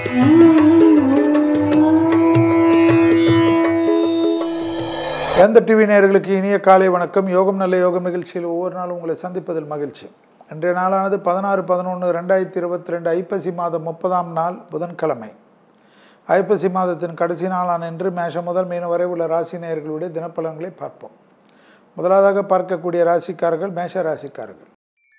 எந்த டிவி நேயர்களுக்கு இனிய காலை வணக்கம் யோகம் நல்ல யோகம் நிகழ்ச்சியில் ஒவ்வொரு நாளும் உங்களை சந்திப்பதில் மகிழ்ச்சி இன்றைய நாளானது பதினாறு பதினொன்று ரெண்டாயிரத்தி இருபத்தி ரெண்டு ஐப்பசி மாதம் முப்பதாம் நாள் புதன்கிழமை ஐப்பசி மாதத்தின் கடைசி நாளான இன்று மேஷம் முதல் மீன வரை உள்ள ராசி நேயர்களுடைய தினப்பலன்களை பார்ப்போம் முதலாவதாக பார்க்கக்கூடிய ராசிக்காரர்கள் மேஷ ராசிக்காரர்கள்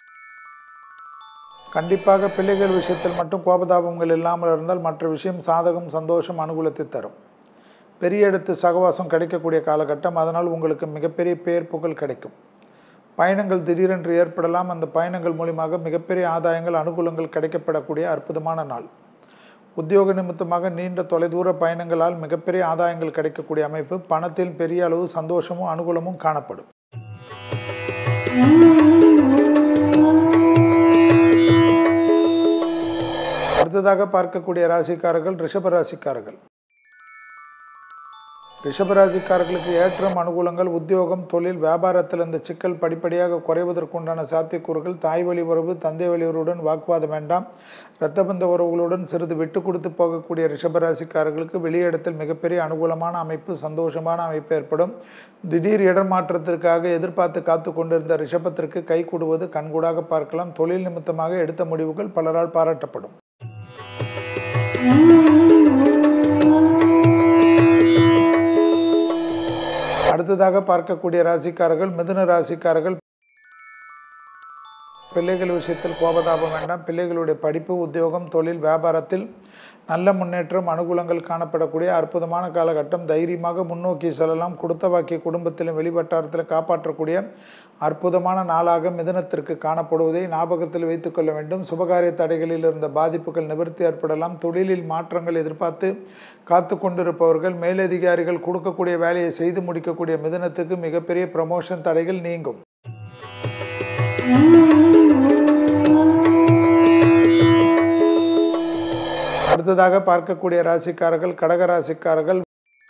கண்டிப்பாக பிள்ளைகள் விஷயத்தில் மட்டும் கோபதாபங்கள் இல்லாமல் இருந்தால் மற்ற விஷயம் சாதகம் சந்தோஷம் அனுகூலத்தை தரும் பெரிய இடத்து சகவாசம் கிடைக்கக்கூடிய காலகட்டம் அதனால் உங்களுக்கு மிகப்பெரிய பேர் புகழ் கிடைக்கும் பயணங்கள் திடீரென்று ஏற்படலாம் அந்த பயணங்கள் மூலியமாக மிகப்பெரிய ஆதாயங்கள் அனுகூலங்கள் கிடைக்கப்படக்கூடிய அற்புதமான நாள் உத்தியோக நிமித்தமாக நீண்ட தொலைதூர பயணங்களால் மிகப்பெரிய ஆதாயங்கள் கிடைக்கக்கூடிய அமைப்பு பணத்தில் பெரிய அளவு சந்தோஷமும் அனுகூலமும் காணப்படும் அடுத்ததாக பார்க்கக்கூடிய ராசிக்காரர்கள் ரிஷப ராசிக்காரர்கள் ரிஷபராசிக்காரர்களுக்கு ஏற்றம் அனுகூலங்கள் உத்தியோகம் தொழில் வியாபாரத்தில் இந்த சிக்கல் படிப்படியாக குறைவதற்குண்டான சாத்தியக்கூறுகள் தாய் வழி உறவு தந்தை வழி உறவுடன் வாக்குவாதம் வேண்டாம் இரத்தபந்த உறவுகளுடன் சிறிது விட்டு கொடுத்து போகக்கூடிய ரிஷபராசிக்காரர்களுக்கு வெளியிடத்தில் மிகப்பெரிய அனுகூலமான அமைப்பு சந்தோஷமான அமைப்பு ஏற்படும் திடீர் இடமாற்றத்திற்காக எதிர்பார்த்து காத்து கொண்டிருந்த ரிஷபத்திற்கு கை கூடுவது கண்கூடாக பார்க்கலாம் தொழில் நிமித்தமாக எடுத்த முடிவுகள் பலரால் பாராட்டப்படும் அடுத்ததாக பார்க்கக்கூடிய ராசிக்காரர்கள் மிதுன ராசிக்காரர்கள் பிள்ளைகள் விஷயத்தில் கோபதாபம் வேண்டாம் பிள்ளைகளுடைய படிப்பு உத்தியோகம் தொழில் வியாபாரத்தில் நல்ல முன்னேற்றம் அனுகூலங்கள் காணப்படக்கூடிய அற்புதமான காலகட்டம் தைரியமாக முன்னோக்கி செல்லலாம் கொடுத்த வாக்கிய குடும்பத்திலும் வெளிவட்டாரத்தில் காப்பாற்றக்கூடிய அற்புதமான நாளாக மிதனத்திற்கு காணப்படுவதை ஞாபகத்தில் வைத்துக்கொள்ள வேண்டும் சுபகாரிய தடைகளில் இருந்த பாதிப்புகள் நிவர்த்தி ஏற்படலாம் தொழிலில் மாற்றங்கள் எதிர்பார்த்து காத்து கொண்டிருப்பவர்கள் மேலதிகாரிகள் கொடுக்கக்கூடிய வேலையை செய்து முடிக்கக்கூடிய மிதனத்துக்கு மிகப்பெரிய ப்ரமோஷன் தடைகள் நீங்கும் அடுத்ததாக பார்க்கக்கூடிய ராசிக்காரர்கள் கடக ராசிக்காரர்கள்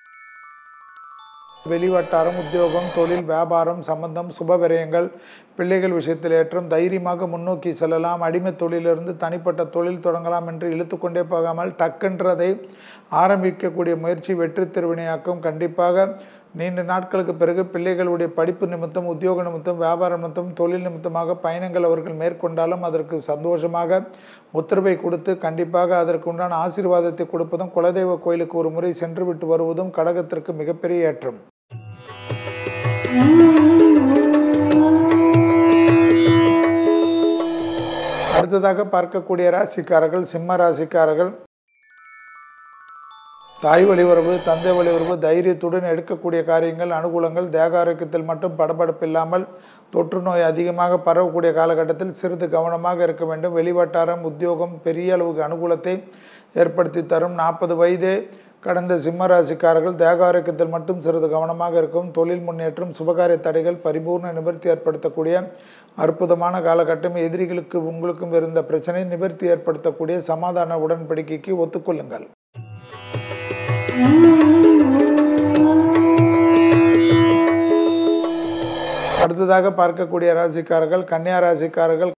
வெளிவட்டாரம் உத்தியோகம் தொழில் வியாபாரம் சம்பந்தம் சுப விரயங்கள் பிள்ளைகள் விஷயத்தில் ஏற்றம் தைரியமாக முன்னோக்கி செல்லலாம் அடிமை தொழிலிருந்து தனிப்பட்ட தொழில் தொடங்கலாம் என்று இழுத்துக்கொண்டே போகாமல் டக்குன்றதை ஆரம்பிக்கக்கூடிய முயற்சி வெற்றி திருவினையாக்கும் கண்டிப்பாக நீண்ட நாட்களுக்கு பிறகு பிள்ளைகளுடைய படிப்பு நிமித்தம் உத்தியோக நிமித்தம் வியாபார நிமித்தம் தொழில் நிமித்தமாக பயணங்கள் அவர்கள் மேற்கொண்டாலும் அதற்கு சந்தோஷமாக உத்தரவை கொடுத்து கண்டிப்பாக அதற்கு உண்டான ஆசீர்வாதத்தை கொடுப்பதும் குலதெய்வ கோயிலுக்கு ஒரு முறை சென்று விட்டு வருவதும் கடகத்திற்கு மிகப்பெரிய ஏற்றம் அடுத்ததாக பார்க்கக்கூடிய ராசிக்காரர்கள் சிம்ம ராசிக்காரர்கள் தாய் வழி உறவு தந்தை வழி உறவு தைரியத்துடன் எடுக்கக்கூடிய காரியங்கள் அனுகூலங்கள் தேக ஆரோக்கியத்தில் மட்டும் படபடப்பு இல்லாமல் தொற்று நோய் அதிகமாக பரவக்கூடிய காலகட்டத்தில் சிறிது கவனமாக இருக்க வேண்டும் வெளிவட்டாரம் உத்தியோகம் பெரிய அளவுக்கு அனுகூலத்தை ஏற்படுத்தி தரும் நாற்பது வயதே கடந்த சிம்மராசிக்காரர்கள் தேக ஆரோக்கியத்தில் மட்டும் சிறிது கவனமாக இருக்கும் தொழில் முன்னேற்றம் சுபகாரிய தடைகள் பரிபூர்ண நிவர்த்தி ஏற்படுத்தக்கூடிய அற்புதமான காலகட்டம் எதிரிகளுக்கு உங்களுக்கும் இருந்த பிரச்சனை நிவர்த்தி ஏற்படுத்தக்கூடிய சமாதான உடன்படிக்கைக்கு ஒத்துக்கொள்ளுங்கள் அடுத்ததாக பார்க்கக்கூடிய ராசிக்காரர்கள் கன்னியா ராசிக்காரர்கள்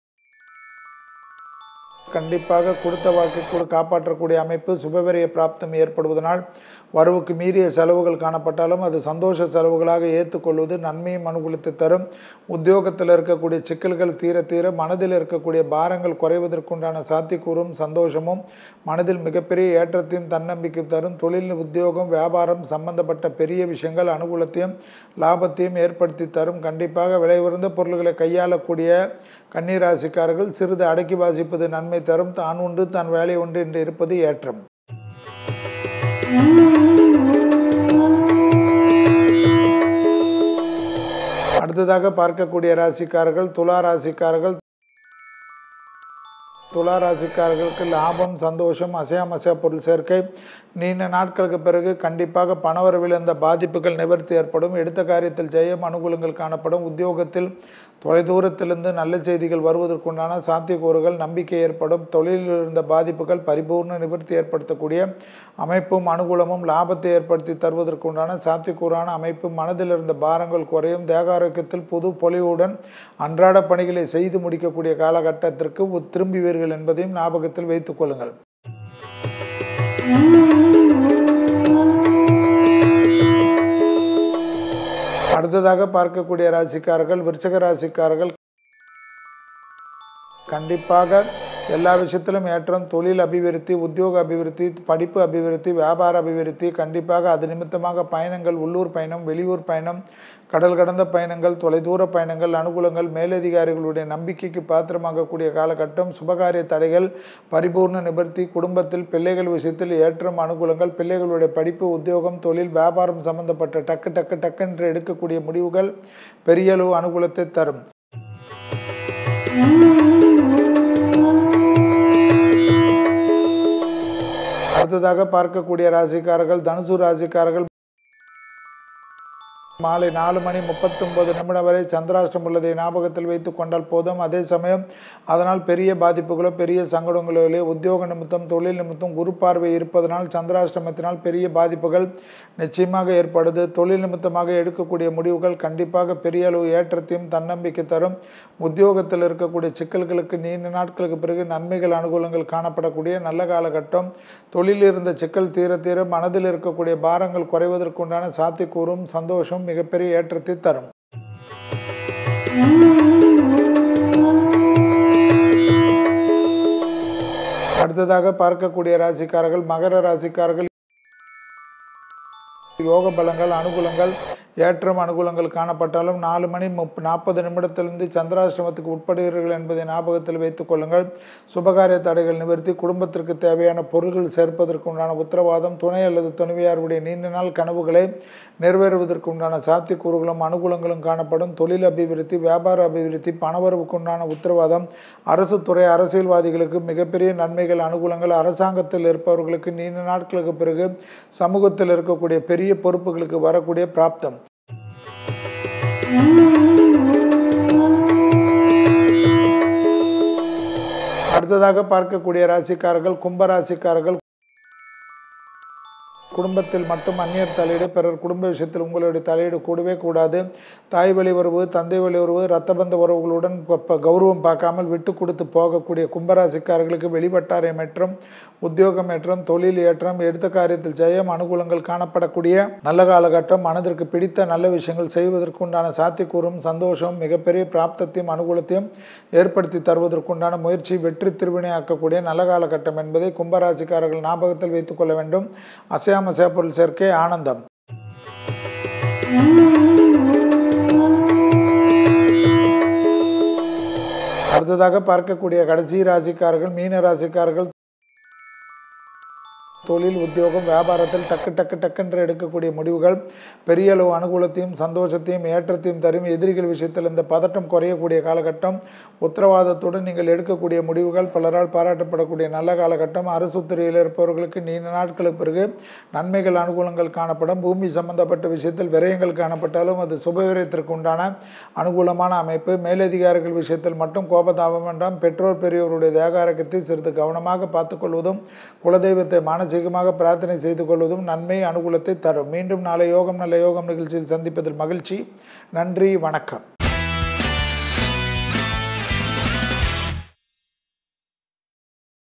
கண்டிப்பாக கொடுத்த வாக்கு கூட காப்பாற்றக்கூடிய அமைப்பு சுபவரிய பிராப்தம் ஏற்படுவதனால் வரவுக்கு மீறிய செலவுகள் காணப்பட்டாலும் அது சந்தோஷ செலவுகளாக ஏற்றுக்கொள்வது நன்மையும் அனுகூலத்தை தரும் உத்தியோகத்தில் இருக்கக்கூடிய சிக்கல்கள் தீர தீர மனதில் இருக்கக்கூடிய பாரங்கள் குறைவதற்குண்டான சாத்தியக்கூறும் சந்தோஷமும் மனதில் மிகப்பெரிய ஏற்றத்தையும் தன்னம்பிக்கை தரும் தொழில் உத்தியோகம் வியாபாரம் சம்பந்தப்பட்ட பெரிய விஷயங்கள் அனுகூலத்தையும் லாபத்தையும் ஏற்படுத்தி தரும் கண்டிப்பாக விலை உயர்ந்த பொருள்களை கையாளக்கூடிய கன்னிராசிக்காரர்கள் சிறிது அடக்கி வாசிப்பது நன்மை தரும் தான் உண்டு தான் வேலை உண்டு என்று இருப்பது ஏற்றம் அடுத்ததாக பார்க்கக்கூடிய ராசிக்காரர்கள் துலா ராசிக்காரர்கள் துலா ராசிக்காரர்களுக்கு லாபம் சந்தோஷம் அசையாமசையா பொருள் சேர்க்கை நீண்ட நாட்களுக்கு பிறகு கண்டிப்பாக பணவரவில் இருந்த பாதிப்புகள் நிவர்த்தி ஏற்படும் எடுத்த காரியத்தில் ஜெயம் அனுகூலங்கள் காணப்படும் உத்தியோகத்தில் தொலைதூரத்திலிருந்து நல்ல செய்திகள் வருவதற்குண்டான சாத்தியக்கூறுகள் நம்பிக்கை ஏற்படும் தொழிலில் இருந்த பாதிப்புகள் பரிபூர்ண நிவர்த்தி ஏற்படுத்தக்கூடிய அமைப்பும் அனுகூலமும் லாபத்தை ஏற்படுத்தி தருவதற்குண்டான சாத்தியக்கூறான அமைப்பு மனதில் இருந்த பாரங்கள் குறையும் தேகாரோக்கியத்தில் புது பொலிவுடன் அன்றாட பணிகளை செய்து முடிக்கக்கூடிய காலகட்டத்திற்கு திரும்புவீர்கள் என்பதையும் ஞாபகத்தில் வைத்துக் கொள்ளுங்கள் அடுத்ததாக பார்க்கக்கூடிய ராசிக்காரர்கள் விருச்சக ராசிக்காரர்கள் கண்டிப்பாக எல்லா விஷயத்திலும் ஏற்றம் தொழில் அபிவிருத்தி உத்தியோக அபிவிருத்தி படிப்பு அபிவிருத்தி வியாபார அபிவிருத்தி கண்டிப்பாக அது நிமித்தமாக பயணங்கள் உள்ளூர் பயணம் வெளியூர் பயணம் கடல் கடந்த பயணங்கள் தொலைதூர பயணங்கள் அனுகூலங்கள் மேலதிகாரிகளுடைய நம்பிக்கைக்கு பாத்திரமாகக்கூடிய காலகட்டம் சுபகாரிய தடைகள் பரிபூர்ண நிவர்த்தி குடும்பத்தில் பிள்ளைகள் விஷயத்தில் ஏற்றம் அனுகூலங்கள் பிள்ளைகளுடைய படிப்பு உத்தியோகம் தொழில் வியாபாரம் சம்பந்தப்பட்ட டக்கு டக்கு டக்கென்று எடுக்கக்கூடிய முடிவுகள் பெரிய அளவு அனுகூலத்தை தரும் அடுத்ததாக பார்க்கக்கூடிய ராசிக்காரர்கள் தனுசு ராசிக்காரர்கள் மாலை நாலு மணி முப்பத்தொன்பது நிமிடம் வரை சந்திராஷ்டம் உள்ளதை ஞாபகத்தில் வைத்து கொண்டால் போதும் அதே சமயம் அதனால் பெரிய பாதிப்புகளோ பெரிய சங்கடங்களோ இல்லை உத்தியோக நிமித்தம் தொழில் நிமித்தம் குரு பார்வை இருப்பதனால் சந்திராஷ்டமத்தினால் பெரிய பாதிப்புகள் நிச்சயமாக ஏற்படுது தொழில் நிமித்தமாக எடுக்கக்கூடிய முடிவுகள் கண்டிப்பாக பெரிய அளவு ஏற்றத்தையும் தன்னம்பிக்கை தரும் உத்தியோகத்தில் இருக்கக்கூடிய சிக்கல்களுக்கு நீண்ட நாட்களுக்கு பிறகு நன்மைகள் அனுகூலங்கள் காணப்படக்கூடிய நல்ல காலகட்டம் தொழிலில் இருந்த சிக்கல் தீர தீர மனதில் இருக்கக்கூடிய பாரங்கள் குறைவதற்குண்டான சாத்தியக்கூறும் சந்தோஷம் மிகப்பெரிய ஏற்றத்தை தரும் அடுத்ததாக பார்க்கக்கூடிய ராசிக்காரர்கள் மகர ராசிக்காரர்கள் யோக பலங்கள் அனுகூலங்கள் ஏற்றம் அனுகூலங்கள் காணப்பட்டாலும் நாலு மணி முப் நாற்பது நிமிடத்திலிருந்து சந்திராசிரமத்துக்கு உட்படுகிறீர்கள் என்பதை ஞாபகத்தில் வைத்துக் கொள்ளுங்கள் சுபகாரிய தடைகள் நிவர்த்தி குடும்பத்திற்கு தேவையான பொருட்கள் சேர்ப்பதற்கு உண்டான உத்தரவாதம் துணை அல்லது துணைவியாருடைய நீண்ட நாள் கனவுகளை நிறைவேறுவதற்கு உண்டான சாத்தியக்கூறுகளும் அனுகூலங்களும் காணப்படும் தொழில் அபிவிருத்தி வியாபார அபிவிருத்தி பணவரவுக்கு உண்டான உத்தரவாதம் அரசு துறை அரசியல்வாதிகளுக்கு மிகப்பெரிய நன்மைகள் அனுகூலங்கள் அரசாங்கத்தில் இருப்பவர்களுக்கு நீண்ட நாட்களுக்கு பிறகு சமூகத்தில் இருக்கக்கூடிய பெரிய பொறுப்புகளுக்கு வரக்கூடிய பிராப்தம் அடுத்ததாக பார்க்கக்கூடிய ராசிக்காரர்கள் கும்ப ராசிக்காரர்கள் குடும்பத்தில் மட்டும் அந்நியர் தலையீடு பிறர் குடும்ப விஷயத்தில் உங்களுடைய தலையீடு கூடவே கூடாது தாய் வழி உறவு தந்தை வழி உறவு ரத்தபந்த உறவுகளுடன் ப- கௌரவம் பார்க்காமல் விட்டு கொடுத்து போகக்கூடிய கும்பராசிக்காரர்களுக்கு வெளிவட்டாரம் ஏற்றம் உத்தியோகம் ஏற்றம் தொழில் ஏற்றம் எடுத்த காரியத்தில் ஜெயம் அனுகூலங்கள் காணப்படக்கூடிய நல்ல காலகட்டம் மனதிற்கு பிடித்த நல்ல விஷயங்கள் செய்வதற்குண்டான சாத்தியக்கூறும் சந்தோஷம் மிகப்பெரிய பிராப்தத்தையும் அனுகூலத்தையும் ஏற்படுத்தி தருவதற்குண்டான முயற்சி வெற்றி திருவினையாக்கக்கூடிய நல்ல காலகட்டம் என்பதை கும்பராசிக்காரர்கள் ஞாபகத்தில் வைத்துக் கொள்ள வேண்டும் அசையாம சேப்பொருள் சேர்க்கை ஆனந்தம் அடுத்ததாக பார்க்கக்கூடிய கடைசி ராசிக்காரர்கள் மீன ராசிக்காரர்கள் தொழில் உத்தியோகம் வியாபாரத்தில் டக்கு டக்கு டக்குன்று எடுக்கக்கூடிய முடிவுகள் பெரிய அளவு அனுகூலத்தையும் சந்தோஷத்தையும் ஏற்றத்தையும் தரும் எதிரிகள் விஷயத்தில் இந்த பதட்டம் குறையக்கூடிய காலகட்டம் உத்தரவாதத்துடன் நீங்கள் எடுக்கக்கூடிய முடிவுகள் பலரால் பாராட்டப்படக்கூடிய நல்ல காலகட்டம் அரசு துறையில் இருப்பவர்களுக்கு நீண்ட நாட்களுக்கு பிறகு நன்மைகள் அனுகூலங்கள் காணப்படும் பூமி சம்பந்தப்பட்ட விஷயத்தில் விரயங்கள் காணப்பட்டாலும் அது சுபவிரயத்திற்கு உண்டான அனுகூலமான அமைப்பு மேலதிகாரிகள் விஷயத்தில் மட்டும் கோபதாபம் வேண்டாம் பெற்றோர் பெரியவருடைய தேகாரகத்தை சிறிது கவனமாக பார்த்துக்கொள்வதும் குலதெய்வத்தை மானசீகமாக பிரார்த்தனை செய்து கொள்வதும் நன்மை அனுகூலத்தை தரும் மீண்டும் நாளை யோகம் நல்ல யோகம் நிகழ்ச்சியில் சந்திப்பதில் மகிழ்ச்சி நன்றி வணக்கம்